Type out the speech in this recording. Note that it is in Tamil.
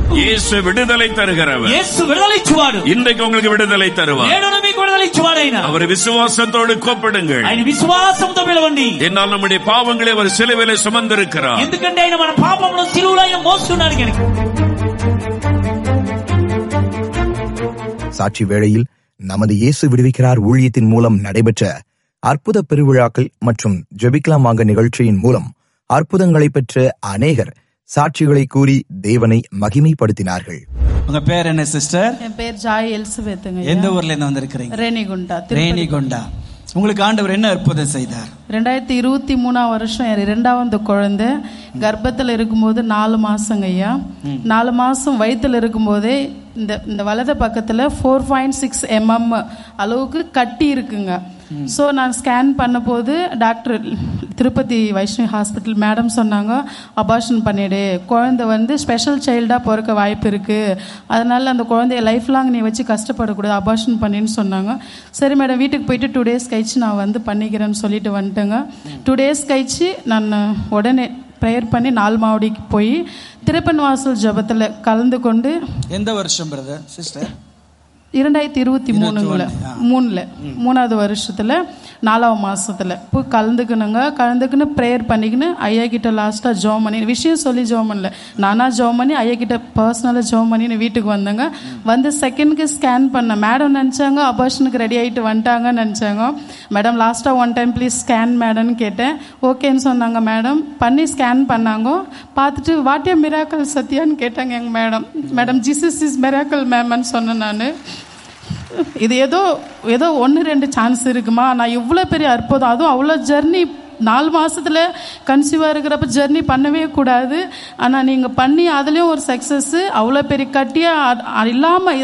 இயேசு விடுதலை தருகிறவர் యేసు విడుదలిచ్చువాడు இன்றைக்கு உங்களுக்கு விடுதலை தருவார் నేడు మీకు విడుదలిచ్చువాడు ఆయన அவரை விசுவாசத்தோடு கூப்பிடுங்கள் ఆయన విశ్వాసంతో పిలవండి என்னால் நம்முடைய பாவங்களை அவர் சிலுவையிலே சுமந்திருக்கிறார் ఎందుకంటే ఆయన మన పాపమును సిలువలో ఆయన మోస్తున్నాడు కనుక சாட்சி வேளையில் நமது இயேசு விடுவிக்கிறார் ஊழியத்தின் மூலம் நடைபெற்ற அற்புத பெருவிழாக்கள் மற்றும் ஜெபிக்கலாமாக நிகழ்ச்சியின் மூலம் அற்புதங்களை பெற்ற அநேகர் சாட்சிகளை கூறி தேவனை மகிமைப்படுத்தினார்கள் உங்க பேர் என்ன சிஸ்டர் என் பேர் ஜாய் எலிசபெத்துங்க எந்த ஊர்ல இருந்து வந்திருக்கிறீங்க ரேணிகுண்டா திருப்பதி. ரேணிகொண்டா உங்களுக்கு ஆண்டவர் என்ன அற்புதம் செய்தார் ரெண்டாயிரத்தி இருபத்தி மூணாம் வருஷம் என் இரண்டாவது குழந்தை கர்ப்பத்தில் இருக்கும்போது நாலு மாசங்க ஐயா நாலு மாசம் வயித்துல இருக்கும்போதே இந்த இந்த வலது பக்கத்துல ஃபோர் பாயிண்ட் சிக்ஸ் எம்எம் அளவுக்கு கட்டி இருக்குங்க ஸோ நான் ஸ்கேன் பண்ணபோது doctor Tirupati Vaishnavi hospital madam சொன்னாங்க அபார்ஷன் பண்ணிடு குழந்தை வந்து ஸ்பெஷல் சைல்டாக பிறக்க வாய்ப்பு இருக்குது அதனால அந்த குழந்தைய லைஃப் லாங் நீ வச்சு கஷ்டப்படக்கூடாது அபார்ஷன் பண்ணின்னு சொன்னாங்க சரி மேடம் வீட்டுக்கு போயிட்டு டூ டேஸ் கழிச்சு நான் வந்து பண்ணிக்கிறேன்னு சொல்லிட்டு வந்துட்டேங்க டூ டேஸ் கழிச்சு நான் உடனே ப்ரேயர் பண்ணி நாலு மாவடிக்கு போய் திருப்பன் வாசல் ஜபத்தில் கலந்து கொண்டு எந்த வருஷம் பிரதர் சிஸ்டர் இரண்டாயிரத்தி இருபத்தி மூணுங்கள மூணுல மூணாவது வருஷத்துல நாலாவது மாசத்துல போய் கலந்துக்கணுங்க கலந்துக்குன்னு ப்ரேயர் பண்ணிக்கின்னு ஐயா கிட்ட லாஸ்டா ஜோம் பண்ணி விஷயம் சொல்லி ஜோம் பண்ணல நானா ஜோம் பண்ணி ஐயா கிட்ட பர்சனலாக ஜோம் பண்ணின்னு வீட்டுக்கு வந்தேங்க வந்து செகண்ட்க்கு ஸ்கேன் பண்ணேன் மேடம் நினச்சாங்க அபார்ஷனுக்கு ரெடி ஆகிட்டு வந்துட்டாங்கன்னு நினச்சாங்க மேடம் லாஸ்ட்டாக ஒன் டைம் ப்ளீஸ் ஸ்கேன் மேடம்னு கேட்டேன் ஓகேன்னு சொன்னாங்க மேடம் பண்ணி ஸ்கேன் பண்ணாங்க பார்த்துட்டு வாட் ஏ மிராக்கல் சத்யான்னு கேட்டாங்க எங்கள் madam madam Jesus is miracle மேம்னு சொன்னேன் நான் இது ஏதோ ஏதோ ஒன்று ரெண்டு சான்ஸ் இருக்குமா நான் இவ்வளோ பெரிய அற்புதம் அதுவும் அவ்வளோ ஜெர்னி நாலு மாசத்துல கன்சீவாக இருக்கிறப்ப ஜெர்னி பண்ணவே கூடாது ஆனால் நீங்கள் பண்ணி அதுலேயும் ஒரு சக்ஸஸ் அவ்வளோ பெரிய கட்டியாக இல்லாமல்